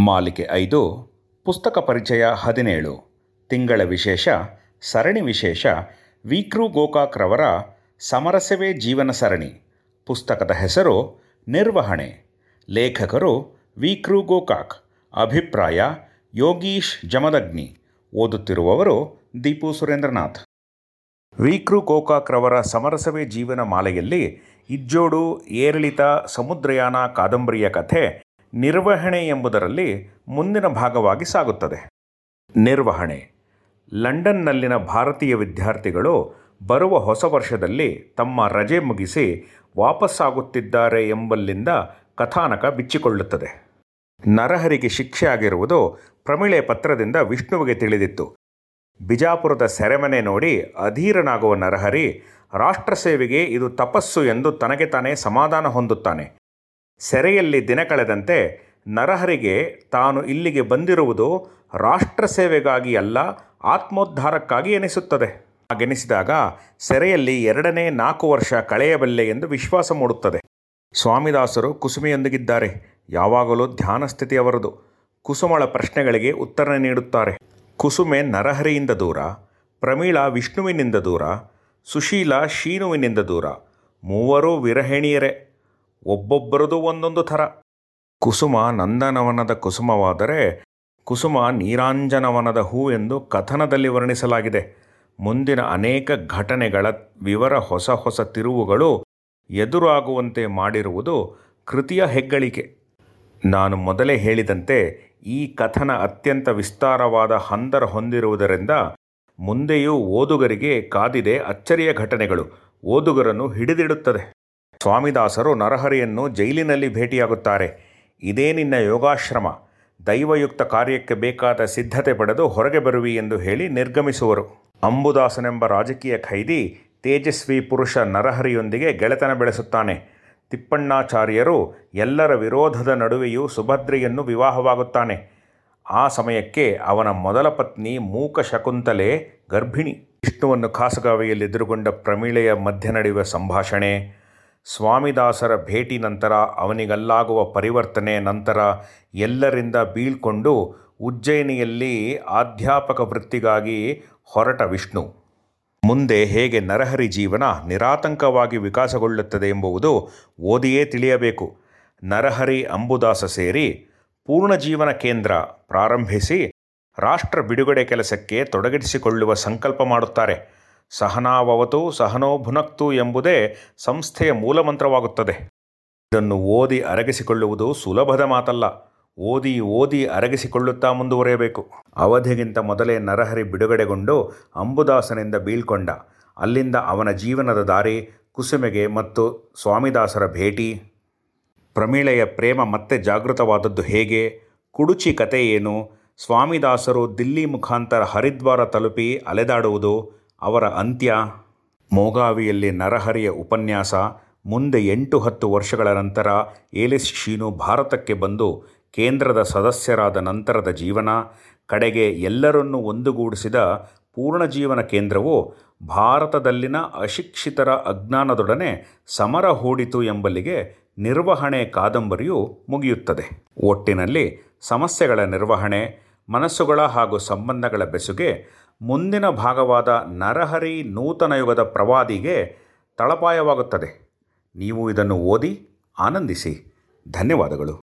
ಮಾಲಿಕೆ ಐದು ಪುಸ್ತಕ ಪರಿಚಯ ಹದಿನೇಳು ತಿಂಗಳ ವಿಶೇಷ ಸರಣಿ ವಿಶೇಷ ವಿಕ್ರು ಗೋಕಾಕ್ರವರ ಸಮರಸವೇ ಜೀವನ ಸರಣಿ ಪುಸ್ತಕದ ಹೆಸರು ನಿರ್ವಹಣೆ ಲೇಖಕರು ವಿಕ್ರು ಗೋಕಾಕ್ ಅಭಿಪ್ರಾಯ ಯೋಗೀಶ್ ಜಮದಗ್ನಿ ಓದುತ್ತಿರುವವರು ದೀಪು ಸುರೇಂದ್ರನಾಥ್ ವಿಕ್ರು ಗೋಕಾಕ್ರವರ ಸಮರಸವೇ ಜೀವನ ಮಾಲೆಯಲ್ಲಿ ಇಜ್ಜೋಡು ಏರಿಳಿತ ಸಮುದ್ರಯಾನ ಕಾದಂಬರಿಯ ಕಥೆ ನಿರ್ವಹಣೆ ಎಂಬುದರಲ್ಲಿ ಮುಂದಿನ ಭಾಗವಾಗಿ ಸಾಗುತ್ತದೆ ನಿರ್ವಹಣೆ ಲಂಡನ್ನಲ್ಲಿನ ಭಾರತೀಯ ವಿದ್ಯಾರ್ಥಿಗಳು ಬರುವ ಹೊಸ ವರ್ಷದಲ್ಲಿ ತಮ್ಮ ರಜೆ ಮುಗಿಸಿ ವಾಪಸ್ಸಾಗುತ್ತಿದ್ದಾರೆ ಎಂಬಲ್ಲಿಂದ ಕಥಾನಕ ಬಿಚ್ಚಿಕೊಳ್ಳುತ್ತದೆ ನರಹರಿಗೆ ಶಿಕ್ಷೆ ಆಗಿರುವುದು ಪ್ರಮಿಳೆ ಪತ್ರದಿಂದ ವಿಷ್ಣುವಿಗೆ ತಿಳಿದಿತ್ತು ಬಿಜಾಪುರದ ಸೆರೆಮನೆ ನೋಡಿ ಅಧೀರನಾಗುವ ನರಹರಿ ರಾಷ್ಟ್ರ ಸೇವೆಗೆ ಇದು ತಪಸ್ಸು ಎಂದು ತನಗೆ ತಾನೇ ಸಮಾಧಾನ ಹೊಂದುತ್ತಾನೆ ಸೆರೆಯಲ್ಲಿ ದಿನ ಕಳೆದಂತೆ ನರಹರಿಗೆ ತಾನು ಇಲ್ಲಿಗೆ ಬಂದಿರುವುದು ರಾಷ್ಟ್ರ ಸೇವೆಗಾಗಿ ಅಲ್ಲ ಆತ್ಮೋದ್ಧಾರಕ್ಕಾಗಿ ಎನಿಸುತ್ತದೆ ಹಾಗೆನಿಸಿದಾಗ ಸೆರೆಯಲ್ಲಿ ಎರಡನೇ ನಾಲ್ಕು ವರ್ಷ ಕಳೆಯಬಲ್ಲೆ ಎಂದು ವಿಶ್ವಾಸ ಮೂಡುತ್ತದೆ ಸ್ವಾಮಿದಾಸರು ಕುಸುಮೆಯೊಂದಿಗಿದ್ದಾರೆ ಯಾವಾಗಲೂ ಧ್ಯಾನ ಸ್ಥಿತಿಯವರದು ಕುಸುಮಳ ಪ್ರಶ್ನೆಗಳಿಗೆ ಉತ್ತರ ನೀಡುತ್ತಾರೆ ಕುಸುಮೆ ನರಹರಿಯಿಂದ ದೂರ ಪ್ರಮೀಳಾ ವಿಷ್ಣುವಿನಿಂದ ದೂರ ಸುಶೀಲ ಶೀನುವಿನಿಂದ ದೂರ ಮೂವರೂ ವಿರಹಿಣಿಯರೇ ಒಬ್ಬೊಬ್ಬರದು ಒಂದೊಂದು ಥರ ಕುಸುಮ ನಂದನವನದ ಕುಸುಮವಾದರೆ ಕುಸುಮ ನೀರಾಂಜನವನದ ಹೂ ಎಂದು ಕಥನದಲ್ಲಿ ವರ್ಣಿಸಲಾಗಿದೆ ಮುಂದಿನ ಅನೇಕ ಘಟನೆಗಳ ವಿವರ ಹೊಸ ಹೊಸ ತಿರುವುಗಳು ಎದುರಾಗುವಂತೆ ಮಾಡಿರುವುದು ಕೃತಿಯ ಹೆಗ್ಗಳಿಕೆ ನಾನು ಮೊದಲೇ ಹೇಳಿದಂತೆ ಈ ಕಥನ ಅತ್ಯಂತ ವಿಸ್ತಾರವಾದ ಹಂದರ ಹೊಂದಿರುವುದರಿಂದ ಮುಂದೆಯೂ ಓದುಗರಿಗೆ ಕಾದಿದೆ ಅಚ್ಚರಿಯ ಘಟನೆಗಳು ಓದುಗರನ್ನು ಹಿಡಿದಿಡುತ್ತದೆ ಸ್ವಾಮಿದಾಸರು ನರಹರಿಯನ್ನು ಜೈಲಿನಲ್ಲಿ ಭೇಟಿಯಾಗುತ್ತಾರೆ ಇದೇ ನಿನ್ನ ಯೋಗಾಶ್ರಮ ದೈವಯುಕ್ತ ಕಾರ್ಯಕ್ಕೆ ಬೇಕಾದ ಸಿದ್ಧತೆ ಪಡೆದು ಹೊರಗೆ ಬರುವಿ ಎಂದು ಹೇಳಿ ನಿರ್ಗಮಿಸುವರು ಅಂಬುದಾಸನೆಂಬ ರಾಜಕೀಯ ಖೈದಿ ತೇಜಸ್ವಿ ಪುರುಷ ನರಹರಿಯೊಂದಿಗೆ ಗೆಳೆತನ ಬೆಳೆಸುತ್ತಾನೆ ತಿಪ್ಪಣ್ಣಾಚಾರ್ಯರು ಎಲ್ಲರ ವಿರೋಧದ ನಡುವೆಯೂ ಸುಭದ್ರೆಯನ್ನು ವಿವಾಹವಾಗುತ್ತಾನೆ ಆ ಸಮಯಕ್ಕೆ ಅವನ ಮೊದಲ ಪತ್ನಿ ಮೂಕ ಶಕುಂತಲೆ ಗರ್ಭಿಣಿ ವಿಷ್ಣುವನ್ನು ಖಾಸಗಾವಿಯಲ್ಲಿ ಎದುರುಗೊಂಡ ಪ್ರಮೀಳೆಯ ಮಧ್ಯ ನಡೆಯುವ ಸಂಭಾಷಣೆ ಸ್ವಾಮಿದಾಸರ ಭೇಟಿ ನಂತರ ಅವನಿಗಲ್ಲಾಗುವ ಪರಿವರ್ತನೆ ನಂತರ ಎಲ್ಲರಿಂದ ಬೀಳ್ಕೊಂಡು ಉಜ್ಜಯಿನಿಯಲ್ಲಿ ಅಧ್ಯಾಪಕ ವೃತ್ತಿಗಾಗಿ ಹೊರಟ ವಿಷ್ಣು ಮುಂದೆ ಹೇಗೆ ನರಹರಿ ಜೀವನ ನಿರಾತಂಕವಾಗಿ ವಿಕಾಸಗೊಳ್ಳುತ್ತದೆ ಎಂಬುದು ಓದಿಯೇ ತಿಳಿಯಬೇಕು ನರಹರಿ ಅಂಬುದಾಸ ಸೇರಿ ಪೂರ್ಣ ಜೀವನ ಕೇಂದ್ರ ಪ್ರಾರಂಭಿಸಿ ರಾಷ್ಟ್ರ ಬಿಡುಗಡೆ ಕೆಲಸಕ್ಕೆ ತೊಡಗಿಸಿಕೊಳ್ಳುವ ಸಂಕಲ್ಪ ಮಾಡುತ್ತಾರೆ ಸಹನಾವವತು ಸಹನೋ ಭುನಕ್ತು ಎಂಬುದೇ ಸಂಸ್ಥೆಯ ಮೂಲಮಂತ್ರವಾಗುತ್ತದೆ ಇದನ್ನು ಓದಿ ಅರಗಿಸಿಕೊಳ್ಳುವುದು ಸುಲಭದ ಮಾತಲ್ಲ ಓದಿ ಓದಿ ಅರಗಿಸಿಕೊಳ್ಳುತ್ತಾ ಮುಂದುವರಿಯಬೇಕು ಅವಧಿಗಿಂತ ಮೊದಲೇ ನರಹರಿ ಬಿಡುಗಡೆಗೊಂಡು ಅಂಬುದಾಸನಿಂದ ಬೀಳ್ಕೊಂಡ ಅಲ್ಲಿಂದ ಅವನ ಜೀವನದ ದಾರಿ ಕುಸುಮೆಗೆ ಮತ್ತು ಸ್ವಾಮಿದಾಸರ ಭೇಟಿ ಪ್ರಮೀಳೆಯ ಪ್ರೇಮ ಮತ್ತೆ ಜಾಗೃತವಾದದ್ದು ಹೇಗೆ ಕುಡುಚಿ ಕತೆ ಏನು ಸ್ವಾಮಿದಾಸರು ದಿಲ್ಲಿ ಮುಖಾಂತರ ಹರಿದ್ವಾರ ತಲುಪಿ ಅಲೆದಾಡುವುದು ಅವರ ಅಂತ್ಯ ಮೋಗಾವಿಯಲ್ಲಿ ನರಹರಿಯ ಉಪನ್ಯಾಸ ಮುಂದೆ ಎಂಟು ಹತ್ತು ವರ್ಷಗಳ ನಂತರ ಏಲಿಸ್ ಶೀನು ಭಾರತಕ್ಕೆ ಬಂದು ಕೇಂದ್ರದ ಸದಸ್ಯರಾದ ನಂತರದ ಜೀವನ ಕಡೆಗೆ ಎಲ್ಲರನ್ನೂ ಒಂದುಗೂಡಿಸಿದ ಪೂರ್ಣ ಜೀವನ ಕೇಂದ್ರವು ಭಾರತದಲ್ಲಿನ ಅಶಿಕ್ಷಿತರ ಅಜ್ಞಾನದೊಡನೆ ಸಮರ ಹೂಡಿತು ಎಂಬಲ್ಲಿಗೆ ನಿರ್ವಹಣೆ ಕಾದಂಬರಿಯು ಮುಗಿಯುತ್ತದೆ ಒಟ್ಟಿನಲ್ಲಿ ಸಮಸ್ಯೆಗಳ ನಿರ್ವಹಣೆ ಮನಸ್ಸುಗಳ ಹಾಗೂ ಸಂಬಂಧಗಳ ಬೆಸುಗೆ ಮುಂದಿನ ಭಾಗವಾದ ನರಹರಿ ನೂತನ ಯುಗದ ಪ್ರವಾದಿಗೆ ತಳಪಾಯವಾಗುತ್ತದೆ ನೀವು ಇದನ್ನು ಓದಿ ಆನಂದಿಸಿ ಧನ್ಯವಾದಗಳು